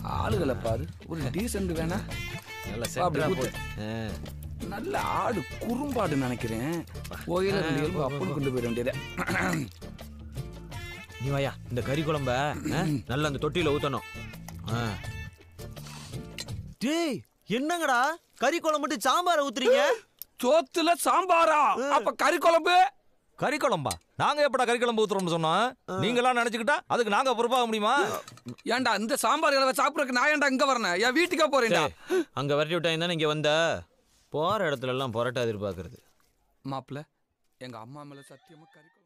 ஆளுகளை பாரு ஒரு டீசென்ட் வேணா நல்ல அப்படி சென்டரா ஊத்து. போட்டு ஆ. நல்ல ஆடு குறும்பாடு நினைக்கிறேன் கோயில ரெண்டு எலும்பு அப்படி கொண்டு போயிட வேண்டியது நீ வாயா இந்த கறி குழம்ப ஆ, நல்லா அந்த தொட்டியில ஊத்தணும் ஆ. டேய் என்னங்கடா கறி குழம்பு மட்டும் சாம்பாரை ஊத்துறீங்க சோத்துல சாம்பாரா அப்ப கறி குழம்பு கறி குழம்பா நாங்க எப்படா கறி குழம்பு ஊத்துறோம்னு சொன்னோம் நீங்களாம் நினைச்சுக்கிட்டா அதுக்கு நாங்க பொறுப்பாக முடியுமா ஏன்டா இந்த சாம்பார் கலவை சாப்பிடறதுக்கு நான் ஏன்டா இங்க வரணும் என் வீட்டுக்கே போறேன்டா டேய், அங்க விரட்டி விட்டாங்க தானே இங்க வந்த போற இடத்துல எல்லாம் புரட்டா எதிர்பார்க்கறது மாப்பிள்ள எங்க அம்மா மேல சத்தியமா கறி குழம்பு